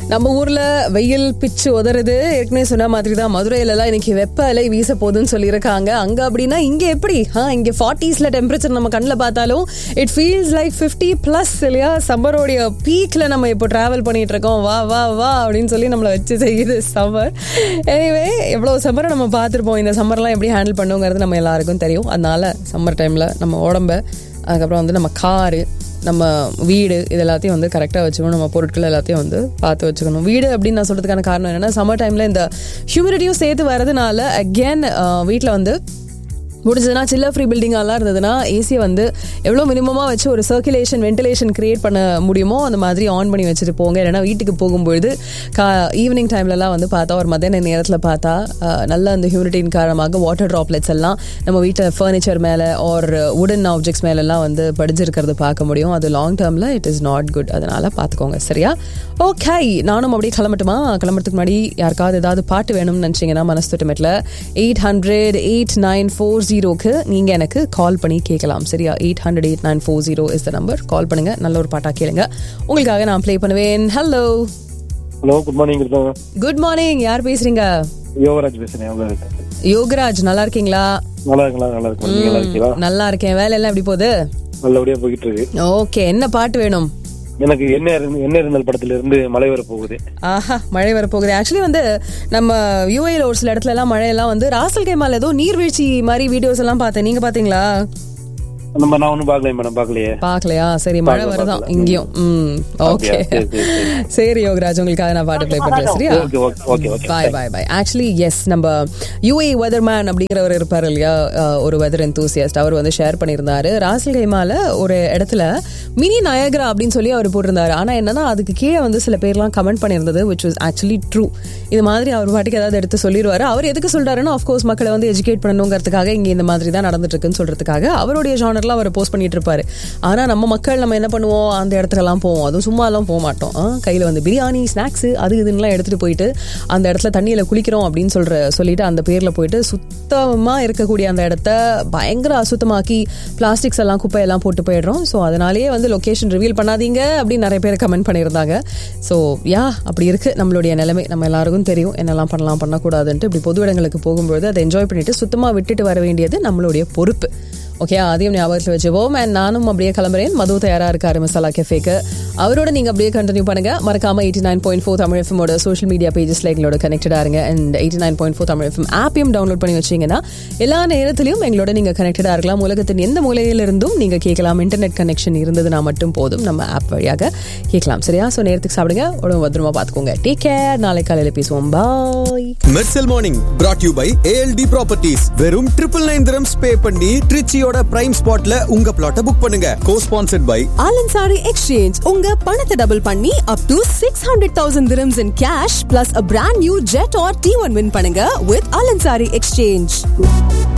நம்ம ஊர்ல வெயில் பிச்சு உதறது ஏற்கனவே சொன்ன மாதிரி தான் மதுரையில எல்லாம் இன்னைக்கு வெப்ப அலை வீச போகுதுன்னு சொல்லியிருக்காங்க அங்க அப்படின்னா இங்க எப்படி ஆ, இங்க ஃபார்ட்டிஸ்ல டெம்பரேச்சர் நம்ம கண்ணில் பார்த்தாலும் it feels like fifty plus இல்லையா சம்மரோடைய பீக்ல நம்ம இப்போ டிராவல் பண்ணிட்டு இருக்கோம் வா வா வா அப்படின்னு சொல்லி நம்மளை வச்சு செய்யுது சம்மர் எனிவே எவ்வளோ சம்மரை நம்ம பார்த்துருப்போம் இந்த சம்மர்லாம் எப்படி ஹேண்டில் பண்ணுங்கிறது நம்ம எல்லாருக்கும் தெரியும் அதனால சம்மர் டைம்ல நம்ம உடம்ப அதுக்கப்புறம் வந்து நம்ம காரு நம்ம வீடு இது எல்லாத்தையும் வந்து கரெக்டாக வச்சுக்கணும் நம்ம பொருட்கள் எல்லாத்தையும் வந்து பார்த்து வச்சுக்கணும் வீடு அப்படின்னு நான் சொல்கிறதுக்கான காரணம் என்னென்னா சம்மர் டைமில் இந்த ஹியூமிடிட்டியும் சேர்த்து வரதுனால அகேன் வீட்டில் வந்து முடிஞ்சதுன்னா சில்ல ஃப்ரீ பில்டிங்காலாம் இருந்ததுன்னா ஏசியை வந்து எவ்வளோ மினிமமாக வச்சு ஒரு சர்க்குலேஷன் வென்டிலேஷன் கிரியேட் பண்ண முடியுமோ அந்த மாதிரி ஆன் பண்ணி வச்சுட்டு போங்க இல்லைன்னா வீட்டுக்கு போகும்பொழுது கா ஈவினிங் டைம்லலாம் வந்து பார்த்தா ஒரு மத்தியான நேரத்தில் பார்த்தா அஹ், நல்ல அந்த ஹியூமிடிட்டின் காரணமாக வாட்டர் ட்ராப்லெட்ஸ் எல்லாம் நம்ம வீட்டில் ஃபர்னிச்சர் மேலே ஆர் உடன் ஆப்ஜெக்ட்ஸ் மேலெல்லாம் வந்து படிஞ்சிருக்கிறது பார்க்க முடியும் அது லாங் டேர்மில் இட் இஸ் நாட் குட் அதனால் பார்த்துக்கோங்க சரியா ஓகே நானும் அப்படியே கிளம்பட்டுமா கிளம்புறதுக்கு முன்னாடி யாருக்காவது ஏதாவது பாட்டு வேணும்னு நினச்சிங்கன்னா மனசு தொட்டுமெட்டில் eight hundred eight nine four ஜீரோக்கு நீங்கள் எனக்கு கால் பண்ணி கேட்கலாம் சரியா eight hundred eight nine four zero is the number call பண்ணுங்க நல்ல ஒரு பாட்டாக கேளுங்க உங்களுக்காக நான் ப்ளே பண்ணுவேன் ஹலோ ஹலோ குட் மார்னிங் இருக்காங்க குட் மார்னிங் யார் பேசுறீங்க யோகராஜ் பேசுறேன் எவ்வளோ இருக்கு யோகராஜ் நல்லா இருக்கீங்களா நல்லா இருக்கலாம் நல்லா இருக்கும் நீங்க நல்லா இருக்கீங்களா நல்லா இருக்கேன் வேலை எல்லாம் எப்படி போகுது நல்லபடியா போயிட்டு இருக்கு ஓகே என்ன பாட்டு வேணும் எனக்கு என்ன இருந்து என்ன இருந்தல் படத்துல இருந்து மழை வர போகுது ஆஹா மழை வரப்போகுது ஆக்சுவலி வந்து நம்ம யூஏல ஒரு சில இடத்துல எல்லாம் மழையெல்லாம் வந்து ராசல் கைமால ஏதோ நீர்வீழ்ச்சி மாதிரி வீடியோஸ் எல்லாம் பார்த்தேன் நீங்க பாத்தீங்களா நம்ம நான் ஒன்றும் பார்க்கல மேடம் பார்க்கலையே பாக்கலையா சரி மழை பார்க்கல, வருதான் பார்க்கல. இங்கேயும் ம் ஓகே அப்படியா? சரி, சரி, சரி. சரி யோகராஜ் உங்களுக்காக நான் பாட்டு ப்ளே பண்றேன் சரியா okay okay okay okay bye bye bye actually yes நம்ம யூஏ வெதர்மேன் அப்படிங்கிறவர் இருப்பார் இல்லையா அஹ், ஒரு வெதர் enthusiast அவர் வந்து ஷேர் பண்ணியிருந்தாரு ராசல் கைமால ஒரு இடத்துல மினி நயகரா அப்படின்னு சொல்லி அவர் போட்டிருந்தாரு ஆனா என்னன்னா அதுக்கு கீழே வந்து சில பேர்லாம் கமெண்ட் பண்ணியிருந்தது விச் வாஸ் ஆக்சுவலி ட்ரூ இது மாதிரி அவர் பாட்டுக்கு ஏதாவது எடுத்து சொல்லிடுவாரு அவர் எதுக்கு சொல்றாருன்னா ஆஃப்கோர்ஸ் மக்களை வந்து எஜுகேட் பண்ணணுங்கிறதுக்காக இங்க இந்த மாதிரி தான் நடந்துட்டு இருக்குன்னு சொல்றதுக்காக அவருடைய ஜானர்ல அவர் போஸ்ட் பண்ணிட்டு இருப்பாரு ஆனா நம்ம மக்கள் நம்ம என்ன பண்ணுவோம் அந்த இடத்துலலாம் போவோம் அதுவும் சும்மா எல்லாம் போக மாட்டோம் ஆ, கையில வந்து பிரியாணி ஸ்நாக்ஸ் அது இதுன்னுலாம் எடுத்துட்டு போயிட்டு அந்த இடத்துல தண்ணியில குளிக்கிறோம் அப்படின்னு சொல்ற சொல்லிட்டு அந்த பேர்ல போயிட்டு சுத்தமா இருக்கக்கூடிய அந்த இடத்த பயங்கர அசுத்தமாக்கி பிளாஸ்டிக்ஸ் எல்லாம் குப்பையெல்லாம் போட்டு போயிடுறோம் ஸோ அதனாலேயே வந்து லொகேஷன் ரிவீல் பண்ணாதீங்க அப்படின்னு நிறைய பேர் கமெண்ட் பண்ணியிருந்தாங்க ஸோ யா அப்படி இருக்கு நம்மளுடைய நிலைமை நம்ம எல்லாருக்கும் தெரியும் என்னெல்லாம் பண்ணலாம் பண்ணக்கூடாதுன்ட்டு இப்படி பொது இடங்களுக்கு போகும்போது அதை என்ஜாய் பண்ணிட்டு சுத்தமா விட்டுட்டு வர வேண்டியது நம்மளுடைய பொறுப்பு ஓகே அதையும் ஞாபகத்தில் வச்சுப்போம் அண்ட் நானும் அப்படியே கிளம்புறேன் மது தயாரா இருக்காரு மசாலா கெஃபேக்கு அவரோட நீங்க அப்படியே கண்டினியூ பண்ணுங்க மறக்காம eighty nine point four Tamil எஃப்எமோட சோஷியல் மீடியா பேஜஸ்ல எங்களோட கனெக்டடா இருங்க and eighty nine point four Tamil FM ஆப்பையும் டவுன்லோட் பண்ணி வச்சீங்கன்னா எல்லா நேரத்திலையும் எங்களோட நீங்க கனெக்டடா இருக்கலாம் உலகத்தின் எந்த மூலையிலிருந்தும் நீங்க கேட்கலாம் இன்டர்நெட் கனெக்ஷன் இருந்ததுன்னா மட்டும் போதும் நம்ம ஆப் வழியாக கேட்கலாம் சரியா ஸோ நேரத்துக்கு சாப்பிடுங்க உடம்பு பத்திரமா பார்த்துக்கோங்க டேக் கேர் நாளை காலையில பேசுவோம் bye Mersal morning brought you by ALT properties வெறும் ட்ரிபிள் நைன் திரம்ஸ் பே பண்ணி ட்ரிச்சியோட பிரைம் ஸ்பாட்ல உங்க பிளாட்டை புக் பண்ணுங்க co sponsored by Al Ansari exchange உங்க பணத்தை டபுள் பண்ணி up to six hundred thousand dirhams in cash plus a brand new Jetour T one win பண்ணுங்க வித் ஆலன்சாரி எக்ஸ்சேஞ்ச்